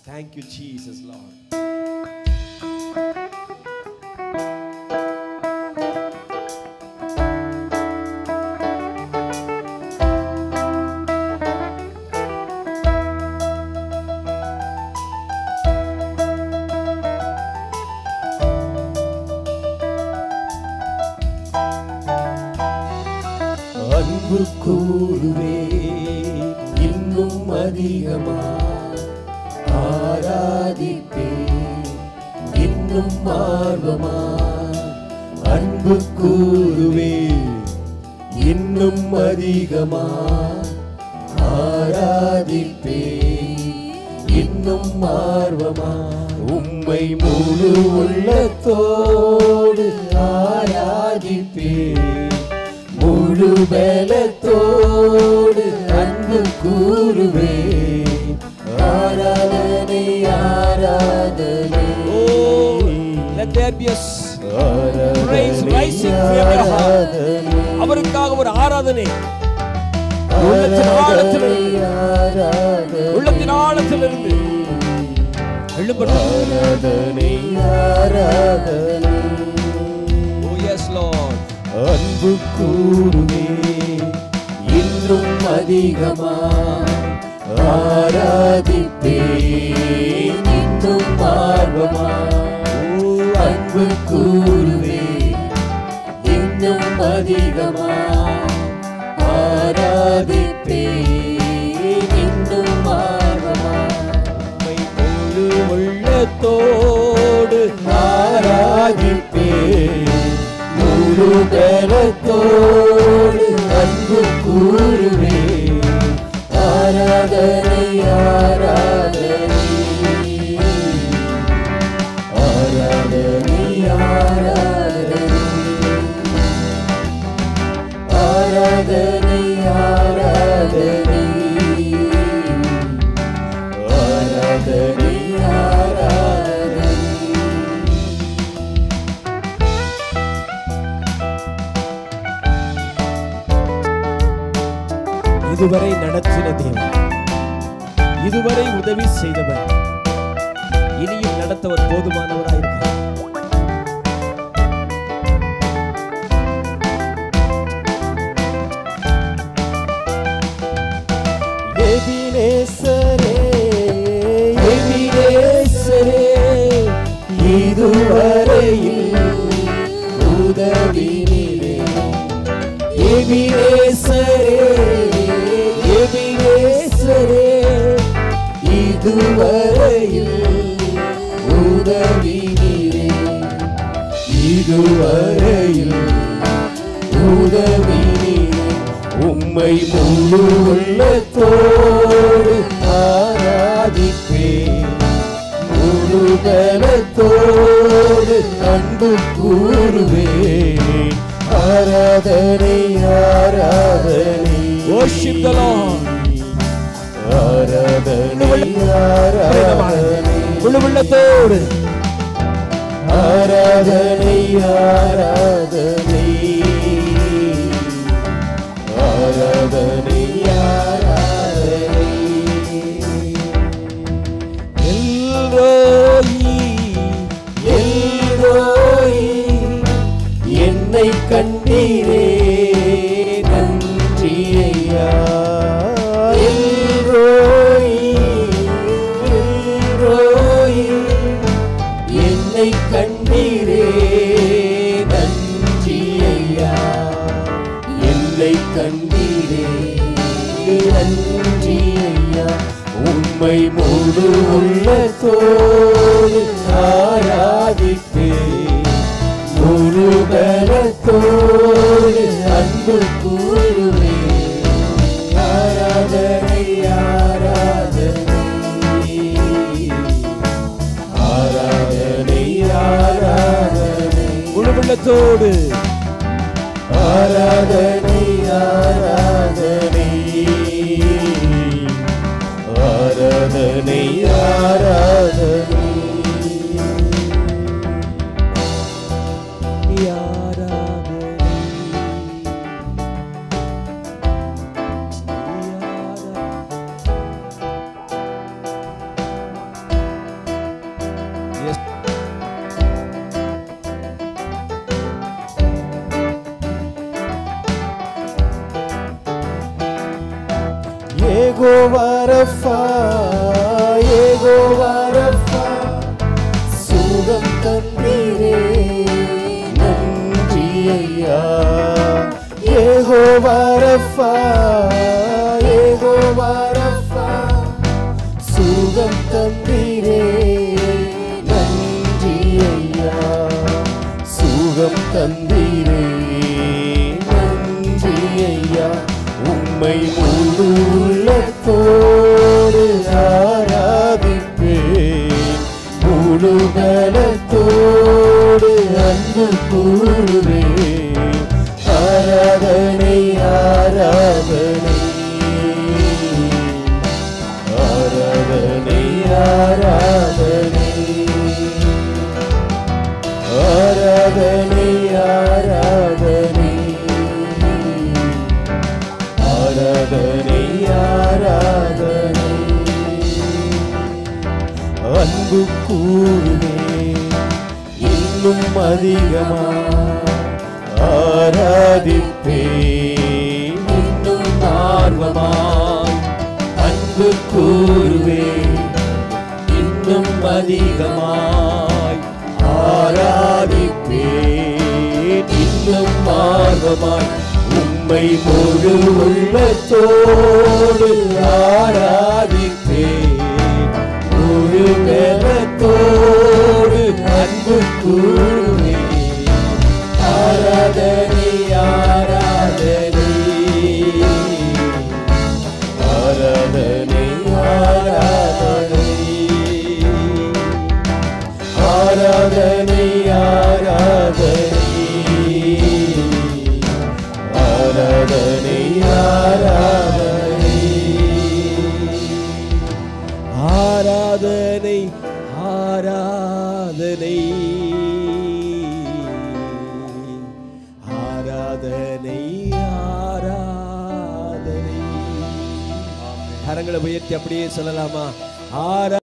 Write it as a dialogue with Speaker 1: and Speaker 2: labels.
Speaker 1: Thank you, Jesus, Lord.
Speaker 2: அன்பு கூறுவே இன்னும் அதிகமா ஆராதிப்பே இன்னும் ஆர்வமா அன்பு கூறுவே இன்னும் அதிகமா ஆராதிப்பே இன்னும் ஆர்வமா உம்மை முழு உள்ளத்தோடு ஆராதிப்பே முழு பலத்தோடு அன்பு கூறுவே ஆராதனை ஆராதனை
Speaker 1: Oh, let there be a s- praise rising from your heart. அவருக்காக ஒரு ஆராதனை உள்ளத்தின் ஆழத்திலிருந்து உள்ளத்தின் ஆழத்திலிருந்து எழும்பட்டும்
Speaker 2: ஆராதனை ஆராதனை
Speaker 1: Oh, yes, Lord.
Speaker 2: அன்பு கூறுவே இன்னும் அதிகமா ஆராதிப்பே இன்னும் ஆர்வமா ஓ, அன்பு கூறுவே இன்னும் அதிகமா ஆராதிப்பே இன்னும் ஆர்வமா உம்மை முழு உள்ளத்தோடு ஆராதிப்பே முழு பலத்தோடு அன்பு கூறுவே ஆராதனை ஆராதனை ஆராதனை ஆராதனை ஆராதனை ஆராதனை ஆராதனை ஆராதனை
Speaker 1: இதுவரை நடத்தின தேவன் இதுவரை உதவி செய்தவர் இனியும் நடத்தவர் போதுமானவராயிருக்கிறார்
Speaker 2: எபினேசரே எபினேசரே இதுவரையில் உதவினீரே எபினேசரே எபினேசரே இதுவரையில் உதவினீரே இதுவரையில் உதவினீரே உம்மை முழு உள்ளத்தோடு ஆராதிப்பே முழு பலத்தோடு அன்பு கூறுவே ஆராதனை ஆராதனை
Speaker 1: Worship the Lord.
Speaker 2: ஆராதனை ஆராதனை
Speaker 1: முழு உள்ளத்தோடு
Speaker 2: ஆராதனை ஆராதனை ஆராதனை ஆராதனை எல்ரோயி எல்ரோயி என்னை கண்டீரே நன்றி ஐயா எல்ரோயி எல்ரோயி என்னை கண்டீரே நன்றி ஐயா என்னை கண்டீரே நன்றி ஐயா உம்மை முழு உள்ளத்தோடு ஆராதிப்பே முழு பலத்தோடு அன்பு கூறுவே ஆராதனை ஆராதனை ஆராதனை ஆராதனை
Speaker 1: முழு உள்ளத்தோடு
Speaker 2: ஆராதனை ஆராதனை ஆராதனை ஆராதனை ஏகோவாரப்பா ஏகோவாரப்பா சுகம் தந்தீரே நன்றி ஐயா ஏகோவாரப்பா ஏகோவாரப்பா சுகம் தந்தீரே நன்றி ஐயா சுகம் தந்தீரே நன்றி ஐயா உம்மை முழு உள்ளத்தோடு ஆராதிப்பேன் முழு பலத்தோடு அன்பு கூறுவேன் ஆராதனை ஆராதனை ஆராதனை ஆராதனை ஆராதனை ஆராதனை ஆராதனை ஆராதனை அன்பு கூறுவே இன்னும் அதிகமா ஆராதிப்பே இன்னும் ஆர்வமாய் அன்பு கூறுவே இன்னும் அதிகமாய் ஆராதிப்பேன் இன்னும் ஆர்வமாய் உம்மை முழு உள்ளத்தோடு ஆராதிப்பேன் முழு பலத்தோடு அன்பு கூறுவேன் ஆராதனை ஆராதனை ஆராதனை ஆராதனை ஆராதனை ஆராதனை ஆராதனை
Speaker 1: ஆராதனை ஆராதனை ஆராதனை ஆராதனை கரங்களை உயர்த்தி அப்படியே சொல்லலாமா ஆரா